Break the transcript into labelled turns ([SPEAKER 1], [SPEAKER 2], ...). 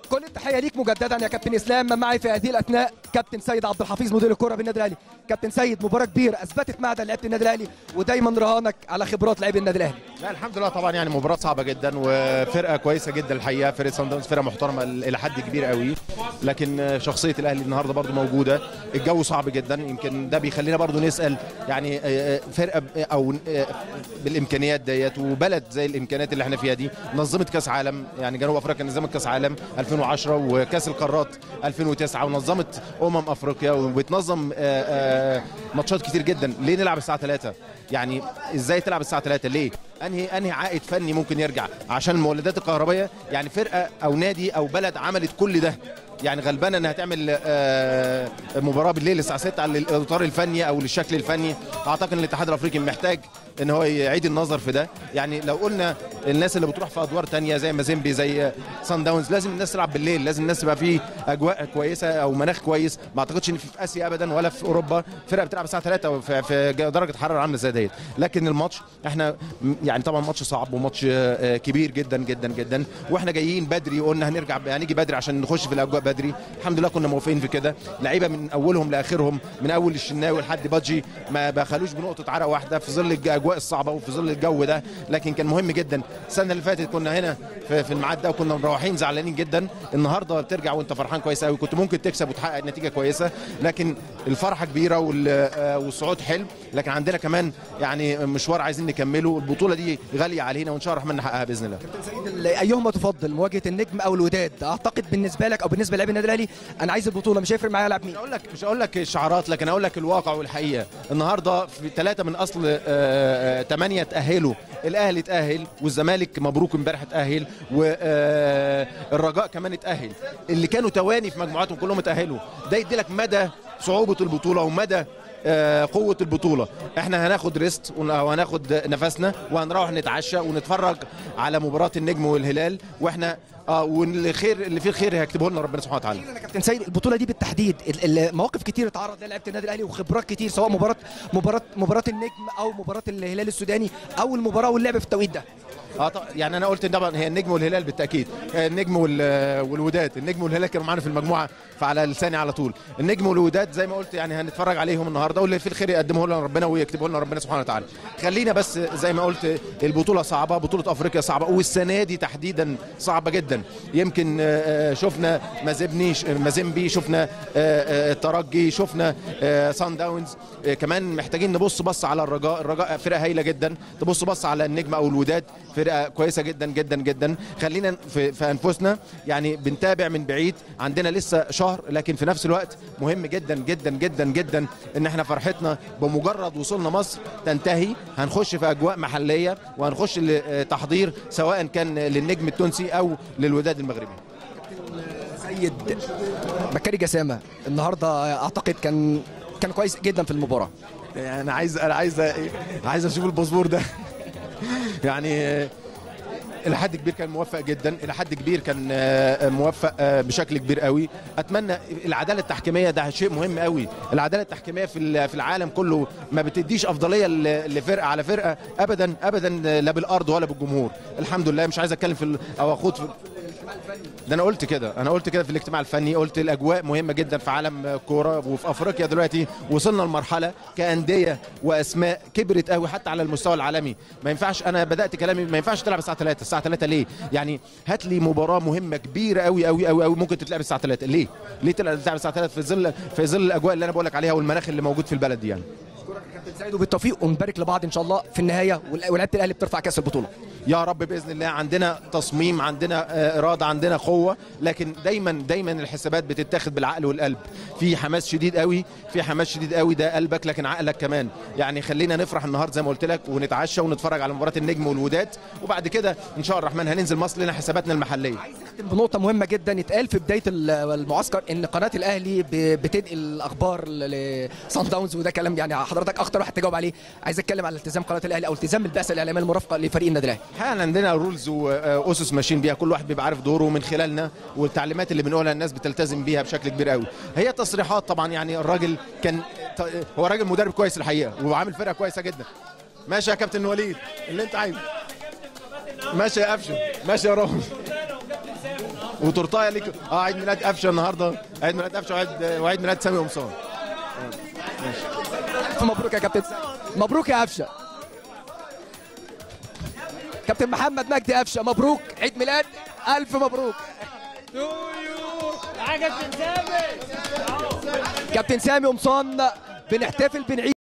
[SPEAKER 1] كل التحيه ليك مجددا يا كابتن اسلام معي في هذه الاثناء كابتن سيد عبد الحفيظ مدير الكره بالنادي الاهلي كابتن سيد مباراه كبيره اثبتت معدن لعيبه النادي الاهلي ودايما رهانك على خبرات لاعبي النادي الاهلي
[SPEAKER 2] لا الحمد لله طبعا يعني مباراه صعبه جدا وفرقه كويسه جدا الحقيقه فرقه سان داونز فرقه محترمه الى حد كبير قوي لكن شخصيه الاهلي النهارده برضو موجوده الجو صعب جدا يمكن ده بيخلينا برضو نسال يعني فرقه او بالامكانيات ديت وبلد زي الامكانيات اللي احنا فيها دي نظمت كاس عالم يعني جنوب افريقيا نظمت كاس عالم 2010 وكاس القارات 2009 ونظمت امم افريقيا وبتنظم ماتشات كتير جدا ليه نلعب الساعه 3 يعني ازاي تلعب الساعه 3 ليه انهي انهي عائد فني ممكن يرجع عشان المولدات الكهربائيه يعني فرقه او نادي او بلد عملت كل ده يعني غلبانه انها تعمل مباراه بالليل الساعه 6 على الاطار الفني او للشكل الفني اعتقد ان الاتحاد الافريقي محتاج ان هو يعيد النظر في ده يعني لو قلنا الناس اللي بتروح في ادوار تانية زي مازيمبي زي سان داونز لازم الناس تلعب بالليل لازم الناس تبقى في اجواء كويسه او مناخ كويس ما اعتقدش ان في اسيا ابدا ولا في اوروبا فرقه بتلعب الساعه 3 في درجه حراره عامله زي ديت لكن الماتش احنا يعني طبعا ماتش صعب وماتش كبير جدا جدا جدا واحنا جايين بدري قلنا هنرجع هنيجي بدري عشان نخش في الاجواء بدري الحمد لله كنا موافقين في كده لعيبه من اولهم لاخرهم من اول الشناوي لحد بادجي ما بخلوش بنقطه عرق واحده في ظل الاجواء الصعبه وفي ظل الجو ده لكن كان مهم جدا السنه اللي فاتت كنا هنا في الميعاد ده وكنا مروحين زعلانين جدا النهارده ترجع وانت فرحان كويس قوي كنت ممكن تكسب وتحقق نتيجه كويسه لكن الفرحه كبيره والصعود حلو لكن عندنا كمان يعني مشوار عايزين نكمله البطوله دي غاليه علينا وان شاء الله الرحمن نحققها باذن الله
[SPEAKER 1] كابتن سيد ايهما تفضل مواجهه النجم او الوداد اعتقد بالنسبه لك او بالنسبه للاعبي النادي الاهلي انا عايز البطوله مش هيفرق معايا العب مين
[SPEAKER 2] مش هقول لك مش هقول لك الشعارات لكن اقول لك الواقع والحقيقه النهارده في ثلاثه من اصل ثمانيه تاهلوا الاهلي اتاهل والزمالك مبروك امبارح اتاهل والرجاء كمان اتاهل اللي كانوا تواني في مجموعاتهم كلهم اتاهلوا ده يدي لك مدى صعوبه البطوله ومدى قوة البطولة احنا هناخد ريست وهناخد نفسنا وهنروح نتعشى ونتفرج على مباراة النجم والهلال واحنا اه والخير اللي فيه الخير هيكتبه لنا ربنا سبحانه وتعالى.
[SPEAKER 1] كابتن سيد البطوله دي بالتحديد المواقف كتير اتعرض لها لعيبه النادي الاهلي وخبرات كتير سواء مباراه مباراه مباراه النجم او مباراه الهلال السوداني او المباراه واللعب في التوقيت ده.
[SPEAKER 2] اه طبعا يعني انا قلت طبعا هي النجم والهلال بالتاكيد النجم والوداد النجم والهلال كانوا معانا في المجموعه فعلى لساني على طول النجم والوداد زي ما قلت يعني هنتفرج عليهم النهارده واللي في الخير يقدمه لنا ربنا ويكتبه لنا ربنا سبحانه وتعالى خلينا بس زي ما قلت البطوله صعبه بطوله افريقيا صعبه والسنه دي تحديدا صعبه جدا يمكن شفنا مازبني مازيمبي شفنا الترجي شفنا سان داونز كمان محتاجين نبص بص على الرجاء الرجاء فرقه هايله جدا تبص بص على النجم او الوداد فرقه كويسه جدا جدا جدا خلينا في, في انفسنا يعني بنتابع من بعيد عندنا لسه شهر لكن في نفس الوقت مهم جدا جدا جدا جدا ان احنا فرحتنا بمجرد وصولنا مصر تنتهي هنخش في اجواء محليه وهنخش لتحضير سواء كان للنجم التونسي او للوداد المغربي
[SPEAKER 1] سيد بكاري جسامه النهارده اعتقد كان كان كويس جدا في المباراه
[SPEAKER 2] يعني انا عايز انا عايز عايز اشوف الباسبور ده يعني الى حد كبير كان موفق جدا الى حد كبير كان موفق بشكل كبير قوي اتمنى العداله التحكيميه ده شيء مهم قوي العداله التحكيميه في في العالم كله ما بتديش افضليه لفرقه على فرقه ابدا ابدا لا بالارض ولا بالجمهور الحمد لله مش عايز اتكلم في او اخوض في ده انا قلت كده انا قلت كده في الاجتماع الفني قلت الاجواء مهمه جدا في عالم الكوره وفي افريقيا دلوقتي وصلنا لمرحله كانديه واسماء كبرت قوي حتى على المستوى العالمي ما ينفعش انا بدات كلامي ما ينفعش تلعب الساعه 3 الساعه 3 ليه يعني هات لي مباراه مهمه كبيره قوي قوي قوي قوي ممكن تتلعب الساعه 3 ليه ليه تلعب الساعه 3 في ظل في ظل الاجواء اللي انا بقول لك عليها والمناخ اللي موجود في البلد دي يعني
[SPEAKER 1] كابتن سعيد وبالتوفيق ونبارك لبعض ان شاء الله في النهايه ولعيبه الاهلي بترفع كاس البطوله
[SPEAKER 2] يا رب باذن الله عندنا تصميم عندنا اراده عندنا قوه لكن دايما دايما الحسابات بتتاخد بالعقل والقلب في حماس شديد قوي في حماس شديد قوي ده قلبك لكن عقلك كمان يعني خلينا نفرح النهارده زي ما قلت لك ونتعشى ونتفرج على مباراه النجم والوداد وبعد كده ان شاء الله الرحمن هننزل مصر لنا حساباتنا المحليه
[SPEAKER 1] عايز اختم بنقطه مهمه جدا اتقال في بدايه المعسكر ان قناه الاهلي بتنقل الاخبار لصن داونز وده كلام يعني حضرتك اكتر واحد تجاوب عليه عايز اتكلم على التزام قناه الاهلي او التزام البعثه الاعلاميه المرافقه لفريق النادي الاهلي
[SPEAKER 2] احنا عندنا رولز واسس ماشيين بيها كل واحد بيبقى عارف دوره من خلالنا والتعليمات اللي بنقولها الناس بتلتزم بيها بشكل كبير قوي هي تصريحات طبعا يعني الراجل كان هو راجل مدرب كويس الحقيقه وعامل فرقه كويسه جدا ماشي يا كابتن وليد اللي انت عايزه ماشي يا قفشه ماشي يا رامي وتورتايه ليك اه عيد ميلاد قفشه النهارده عيد ميلاد قفشه وعيد وعيد ميلاد سامي قمصان
[SPEAKER 1] الف مبروك يا كابتن سامي مبروك يا قفشه كابتن محمد مجدي قفشه مبروك عيد ميلاد الف مبروك كابتن سامي قمصان بنحتفل بنعيد